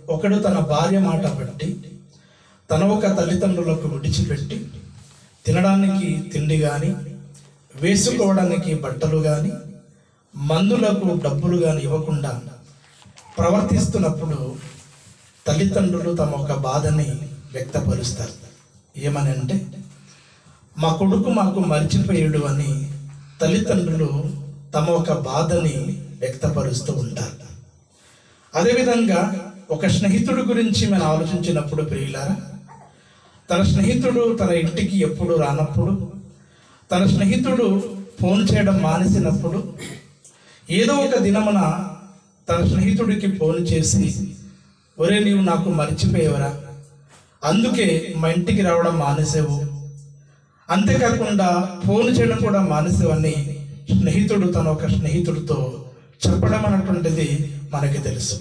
ఒకడు తన భార్య మాట బట్టి తన ఒక తల్లిదండ్రులకు విడిచిపెట్టి తినడానికి తిండి కానీ వేసుకోవడానికి బట్టలు కానీ మందులకు డబ్బులు కానీ ఇవ్వకుండా ప్రవర్తిస్తున్నప్పుడు తల్లిదండ్రులు తమ ఒక బాధని వ్యక్తపరుస్తారు ఏమని అంటే మా కొడుకు మాకు మర్చిపోయాడు అని తల్లిదండ్రులు తమ ఒక బాధని వ్యక్తపరుస్తూ ఉంటారు అదేవిధంగా ఒక స్నేహితుడి గురించి మనం ఆలోచించినప్పుడు ప్రియులారా తన స్నేహితుడు తన ఇంటికి ఎప్పుడు రానప్పుడు తన స్నేహితుడు ఫోన్ చేయడం మానేసినప్పుడు ఏదో ఒక దినమున తన స్నేహితుడికి ఫోన్ చేసి ఒరే నీవు నాకు మర్చిపోయేవరా అందుకే మా ఇంటికి రావడం మానేసావు అంతేకాకుండా ఫోన్ చేయడం కూడా మానేసేవని స్నేహితుడు తన ఒక స్నేహితుడితో చెప్పడం అన్నటువంటిది మనకి తెలుసు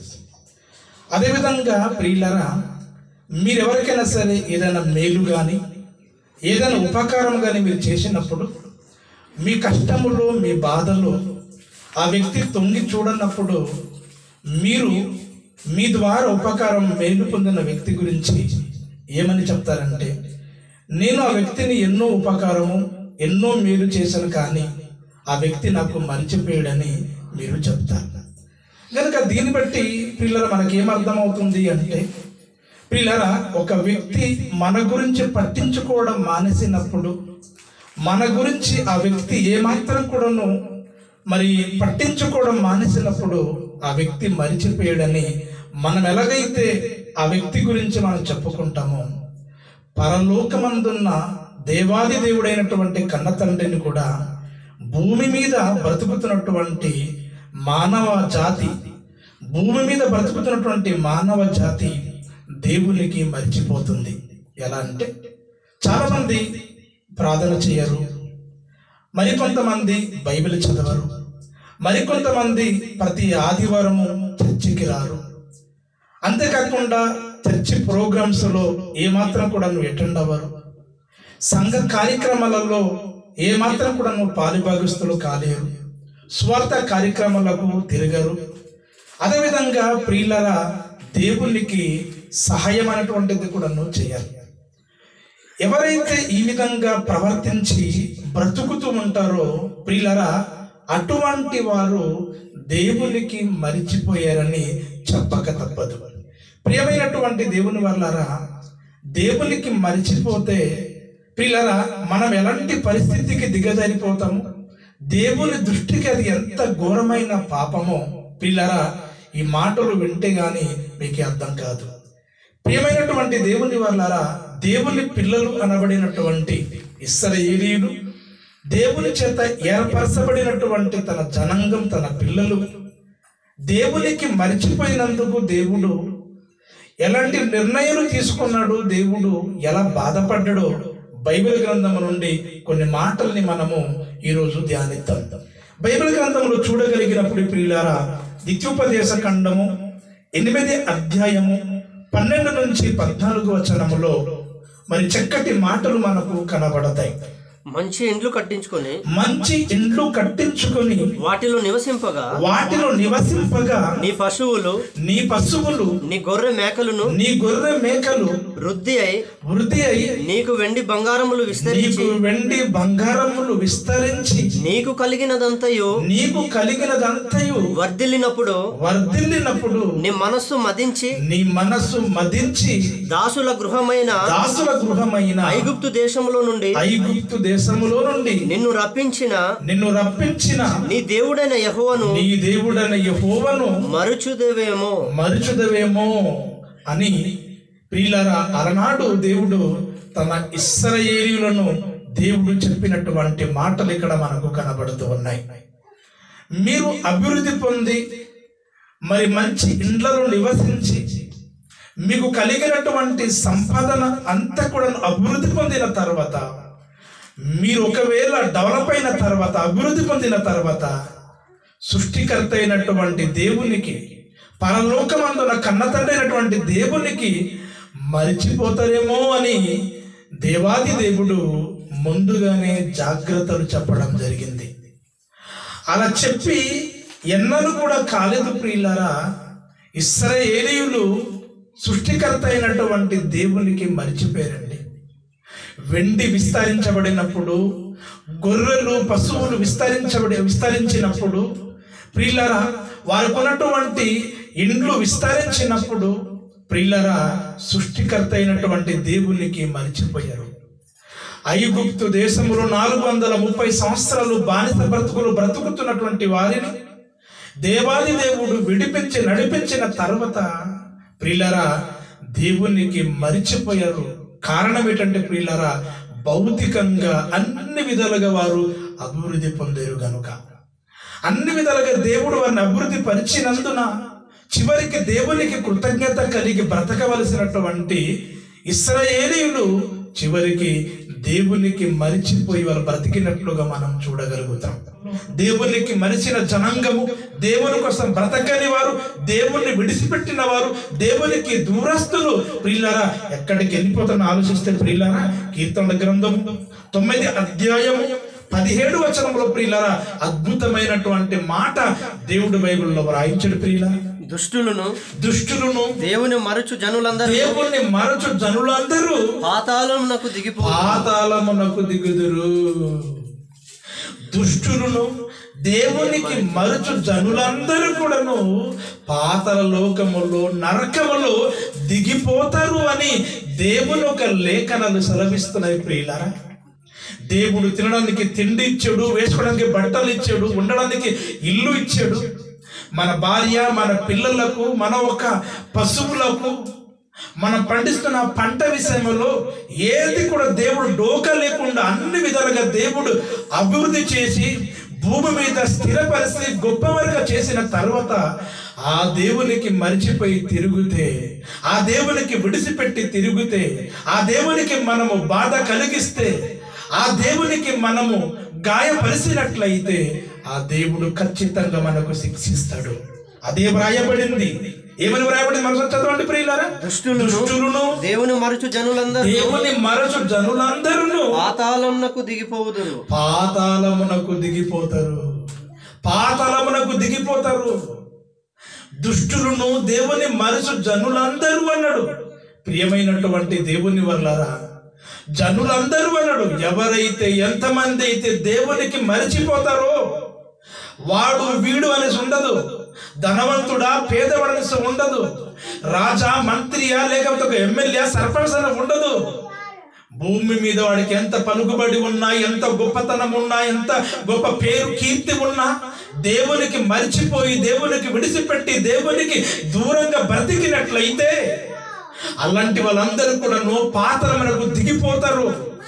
అదేవిధంగా ప్రియులరా మీరెవరికైనా సరే ఏదైనా మేలు కానీ ఏదైనా ఉపకారం కానీ మీరు చేసినప్పుడు మీ కష్టములో మీ బాధలో ఆ వ్యక్తి తొంగి చూడనప్పుడు మీరు మీ ద్వారా ఉపకారం మేలు పొందిన వ్యక్తి గురించి ఏమని చెప్తారంటే నేను ఆ వ్యక్తిని ఎన్నో ఉపకారము ఎన్నో మేలు చేశాను కానీ ఆ వ్యక్తి నాకు మర్చిపోయాడని మీరు చెప్తారు కనుక దీన్ని బట్టి పిల్లల మనకి ఏమర్థమవుతుంది అంటే పిల్లల ఒక వ్యక్తి మన గురించి పట్టించుకోవడం మానేసినప్పుడు మన గురించి ఆ వ్యక్తి ఏమాత్రం కూడాను మరి పట్టించుకోవడం మానేసినప్పుడు ఆ వ్యక్తి మరిచిపోయాడని మనం ఎలాగైతే ఆ వ్యక్తి గురించి మనం చెప్పుకుంటామో పరలోకమందున్న దేవాది దేవుడైనటువంటి కన్న తండ్రిని కూడా భూమి మీద బ్రతుకుతున్నటువంటి మానవ జాతి భూమి మీద బ్రతుకుతున్నటువంటి మానవ జాతి దేవునికి మర్చిపోతుంది ఎలా అంటే చాలామంది ప్రార్థన చేయరు మరికొంతమంది బైబిల్ చదవరు మరికొంతమంది ప్రతి ఆదివారము చర్చికి రారు అంతేకాకుండా చర్చి ప్రోగ్రామ్స్లో ఏమాత్రం కూడా నువ్వు అటెండ్ అవ్వరు సంఘ కార్యక్రమాలలో ఏమాత్రం కూడా నువ్వు పాలుభాగస్తులు కాలేరు స్వార్థ కార్యక్రమాలకు తిరగరు అదేవిధంగా ప్రియులరా దేవునికి సహాయం అనేటువంటిది కూడా నువ్వు చేయాలి ఎవరైతే ఈ విధంగా ప్రవర్తించి బ్రతుకుతూ ఉంటారో ప్రియులరా అటువంటి వారు దేవునికి మరిచిపోయారని చెప్పక తప్పదు ప్రియమైనటువంటి దేవుని వల్లరా దేవునికి మరిచిపోతే ప్రియులరా మనం ఎలాంటి పరిస్థితికి దిగజారిపోతాము దేవుని దృష్టికి అది ఎంత ఘోరమైన పాపమో పిల్లరా ఈ మాటలు వింటే గాని మీకు అర్థం కాదు ప్రియమైనటువంటి దేవుని వాళ్ళారా దేవుని పిల్లలు అనబడినటువంటి ఇస్రాయేలీలు దేవుని చేత ఏర్పరచబడినటువంటి తన జనాంగం తన పిల్లలు దేవునికి మరిచిపోయినందుకు దేవుడు ఎలాంటి నిర్ణయాలు తీసుకున్నాడు దేవుడు ఎలా బాధపడ్డాడో బైబిల్ గ్రంథము నుండి కొన్ని మాటల్ని మనము ఈరోజు ధ్యానిద్దాం బైబిల్ గ్రంథంలో చూడగలిగినప్పుడు ప్రియులారా ద్వితీయోపదేశ ఖండము ఎనిమిది అధ్యాయము పన్నెండు నుంచి పద్నాలుగు వచనములో మరి చక్కటి మాటలు మనకు కనబడతాయి మంచి ఇండ్లు కట్టించుకొని మంచి ఇండ్లు కట్టించుకొని వాటిలో నివసింపగా వాటిలో నివసింపగా నీ పశువులు నీ పశువులు నీ గొర్రె మేకలను నీ గొర్రె మేకలు వృద్ధి అయి వృద్ధి అయి నీకు వెండి బంగారములు విస్తరించి నీకు వెండి బంగారములు విస్తరించి నీకు కలిగినదంతయు నీకు కలిగినదంతయు వర్ధిల్లినప్పుడు వర్ధిల్లినప్పుడు నీ మనస్సు మదించి నీ మనస్సు మదించి దాసుల గృహమైన దాసుల గృహమైన ఐగుప్తు దేశములో నుండి ఐగుప్తు దేశములో నుండి నిన్ను రప్పించిన నిన్ను రప్పించిన నీ దేవుడైన యెహోవాను నీ దేవుడైన యెహోవాను మరుచుదేవేమో మరుచుదవేమో అని ప్రియులరా అలనాడు దేవుడు తన ఇస్రాయేలీయులను దేవుడు చెప్పినటువంటి మాటలు ఇక్కడ మనకు కనబడుతూ ఉన్నాయి మీరు అభివృద్ధి పొంది మరి మంచి ఇండ్లలో నివసించి మీకు కలిగినటువంటి సంపాదన అంతా కూడా అభివృద్ధి పొందిన తర్వాత మీరు ఒకవేళ డెవలప్ అయిన తర్వాత అభివృద్ధి పొందిన తర్వాత సృష్టికర్త అయినటువంటి దేవునికి పరలోకమందున కన్నతండ్రి అయినటువంటి దేవునికి మరిచిపోతారేమో అని దేవాది దేవుడు ముందుగానే జాగ్రత్తలు చెప్పడం జరిగింది అలా చెప్పి ఎన్నడూ కూడా కాలేదు ప్రియులరా ఇస్రాయేలీయులు సృష్టికర్త అయినటువంటి దేవునికి మరిచిపోయారండి వెండి విస్తరించబడినప్పుడు గొర్రెలు పశువులు విస్తరించబడి విస్తరించినప్పుడు ప్రియులరా వారికి ఉన్నటువంటి ఇండ్లు విస్తరించినప్పుడు ప్రియులరా సృష్టికర్త అయినటువంటి దేవునికి మరిచిపోయారు ఐగుప్తు దేశంలో నాలుగు వందల ముప్పై సంవత్సరాలు బానిస బ్రతుకులు బ్రతుకుతున్నటువంటి వారిని దేవాది దేవుడు విడిపించి నడిపించిన తర్వాత ప్రియులరా దేవునికి మరిచిపోయారు కారణం ఏంటంటే ప్రియులరా భౌతికంగా అన్ని విధాలుగా వారు అభివృద్ధి పొందారు గనుక అన్ని విధాలుగా దేవుడు వారిని అభివృద్ధి పరిచినందున చివరికి దేవునికి కృతజ్ఞత కలిగి బ్రతకవలసినటువంటి ఇస్రాయేలీయులు చివరికి దేవునికి మరిచిపోయి వారు బ్రతికినట్లుగా మనం చూడగలుగుతాం దేవునికి మరిచిన జనాంగము దేవుని కోసం బ్రతకని వారు దేవుణ్ణి విడిచిపెట్టిన వారు దేవునికి దూరస్తులు ప్రియులారా ఎక్కడికి వెళ్ళిపోతారో ఆలోచిస్తే ప్రియులారా కీర్తనల గ్రంథము తొమ్మిది అధ్యాయము పదిహేడు వచనంలో ప్రియులారా అద్భుతమైనటువంటి మాట దేవుడు బైబిల్లో వ్రాయించడు ప్రియులారా దుష్టులను దుష్టులను దేవుని మరచు జనులందరూ దేవుణ్ణి మరచు జనులందరూ పాతాళమునకు దిగిపో పాతాళమునకు దిగుదురు దుష్టులను దేవునికి మరచు జనులందరూ కూడాను పాతల లోకములో నరకములో దిగిపోతారు అని దేవుని ఒక లేఖనాలు సెలవిస్తున్నాయి ప్రియులారా దేవుడు తినడానికి తిండి ఇచ్చాడు వేసుకోవడానికి బట్టలు ఇచ్చాడు ఉండడానికి ఇల్లు ఇచ్చాడు మన భార్య మన పిల్లలకు మన ఒక పశువులకు మనం పండిస్తున్న పంట విషయంలో ఏది కూడా దేవుడు డోకా లేకుండా అన్ని విధాలుగా దేవుడు అభివృద్ధి చేసి భూమి మీద స్థిరపరిచి గొప్పవారిగా చేసిన తర్వాత ఆ దేవునికి మరిచిపోయి తిరుగుతే ఆ దేవునికి విడిచిపెట్టి తిరుగుతే ఆ దేవునికి మనము బాధ కలిగిస్తే ఆ దేవునికి మనము గాయపరిచినట్లయితే ఆ దేవుడు ఖచ్చితంగా మనకు శిక్షిస్తాడు అదే వ్రాయబడింది ఏమని వ్రాయబడింది మనసు చదవండి ప్రియులారా దుష్టులను దుష్టులను దేవుని మరచు జనులందరూ దేవుని మరచు జనులందరూ పాతాళమునకు దిగిపోవుదురు పాతాళమునకు దిగిపోతారు పాతాళమునకు దిగిపోతారు దుష్టులను దేవుని మరచు జనులందరూ అన్నాడు ప్రియమైనటువంటి దేవుని వల్లరా జనులందరూ అన్నాడు ఎవరైతే ఎంతమంది అయితే దేవునికి మరిచిపోతారో వాడు వీడు అనేసి ఉండదు ధనవంతుడా పేదవాడనేసి ఉండదు రాజా మంత్రియా లేకపోతే ఒక ఎమ్మెల్యే సర్పంచ్ అని ఉండదు భూమి మీద వాడికి ఎంత పలుకుబడి ఉన్నా ఎంత గొప్పతనం ఉన్నా ఎంత గొప్ప పేరు కీర్తి ఉన్నా దేవునికి మరిచిపోయి దేవునికి విడిచిపెట్టి దేవునికి దూరంగా బ్రతికినట్లయితే అలాంటి వాళ్ళందరూ కూడా నో పాత్రలకు దిగిపోతారు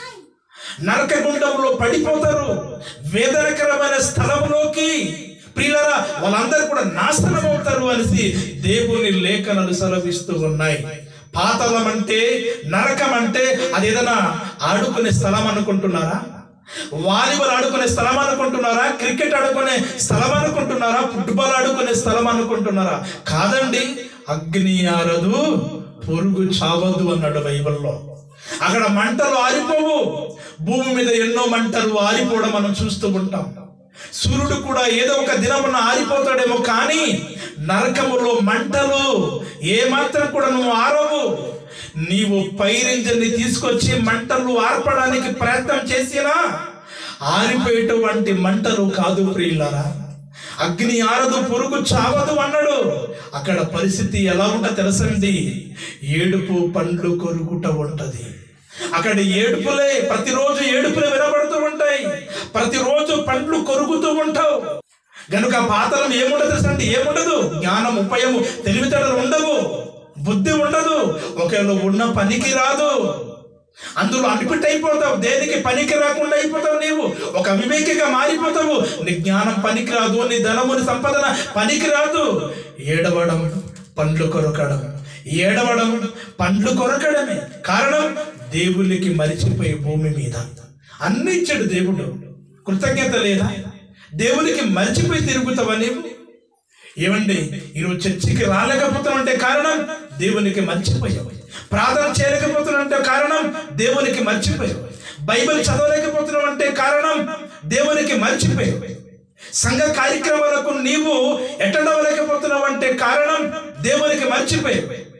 నరకగుండంలో పడిపోతారు వేదనకరమైన స్థలంలోకి ప్రియులరా వాళ్ళందరూ కూడా నాశనం అవుతారు అనేసి దేవుని లేఖనాలు సెలవిస్తూ ఉన్నాయి పాతలం అంటే నరకం అంటే అది ఏదైనా ఆడుకునే స్థలం అనుకుంటున్నారా వాలీబాల్ ఆడుకునే స్థలం అనుకుంటున్నారా క్రికెట్ ఆడుకునే స్థలం అనుకుంటున్నారా ఫుట్బాల్ ఆడుకునే స్థలం అనుకుంటున్నారా కాదండి అగ్ని ఆరదు పొరుగు చావదు అన్నాడు బైబిల్లో అక్కడ మంటలు ఆరిపోవు భూమి మీద ఎన్నో మంటలు ఆరిపోవడం మనం చూస్తూ ఉంటాం సూర్యుడు కూడా ఏదో ఒక దినమున ఆరిపోతాడేమో కానీ నరకములో మంటలు ఏ మాత్రం కూడా నువ్వు ఆరవు నీవు పైరింజల్ని తీసుకొచ్చి మంటలు ఆర్పడానికి ప్రయత్నం చేసినా ఆరిపోయేటువంటి మంటలు కాదు ప్రియులారా అగ్ని ఆరదు పురుగు చావదు అన్నాడు అక్కడ పరిస్థితి ఎలా ఉంటో తెలుసండి ఏడుపు పండ్లు కొరుకుట ఉంటది అక్కడ ఏడుపులే ప్రతిరోజు ఏడుపులే వినబడుతూ ఉంటాయి ప్రతిరోజు పండ్లు కొరుకుతూ ఉంటావు గనుక పాతలం ఏముండదు తెలుసండి ఏముండదు జ్ఞానం ఉపయము తెలివితేటలు ఉండవు బుద్ధి ఉండదు ఒకవేళ ఉన్న పనికి రాదు అందులో అనిపిట్ అయిపోతావు దేనికి పనికి రాకుండా అయిపోతావు నీవు ఒక వివేకిగా మారిపోతావు నీ జ్ఞానం పనికి రాదు నీ ధనము నీ సంపదన పనికి రాదు ఏడవడం పండ్లు కొరకడం ఏడవడం పండ్లు కొరకడమే కారణం దేవునికి మరిచిపోయి భూమి మీద అన్ని ఇచ్చాడు దేవుడు కృతజ్ఞత లేదా దేవునికి మరిచిపోయి తిరుగుతావా నీవు ఏమండి ఈరోజు చర్చికి రాలేకపోతున్నామంటే కారణం దేవునికి మర్చిపోయావు ప్రార్థన చేయలేకపోతున్నామంటే కారణం దేవునికి మర్చిపోయావు బైబిల్ చదవలేకపోతున్నావు అంటే కారణం దేవునికి మర్చిపోయావు సంఘ కార్యక్రమాలకు నీవు అటెండ్ అవ్వలేకపోతున్నావు అంటే కారణం దేవునికి మర్చిపోయావు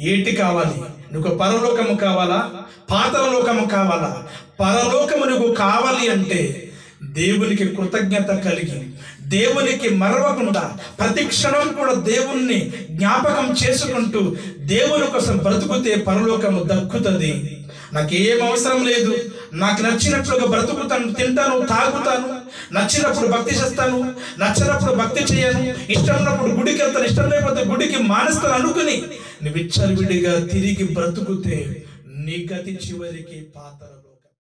ఏటి కావాలి నీకు పరలోకము కావాలా పాతలోకము కావాలా పరలోకము నీకు కావాలి అంటే దేవునికి కృతజ్ఞత కలిగి దేవునికి మరవకుండా ప్రతి క్షణం కూడా దేవుణ్ణి జ్ఞాపకం చేసుకుంటూ దేవుని కోసం బ్రతుకుతే పరలోకము దక్కుతుంది నాకేం అవసరం లేదు నాకు నచ్చినట్లుగా బ్రతుకుతాను తింటాను తాగుతాను నచ్చినప్పుడు భక్తి చేస్తాను నచ్చినప్పుడు భక్తి చేయను ఇష్టం ఉన్నప్పుడు గుడికి వెళ్తాను ఇష్టం లేకపోతే గుడికి మానేస్తాను అనుకుని నువ్వు విచ్చలవిడిగా తిరిగి బ్రతుకుతే నీ గతి చివరికి పాతరం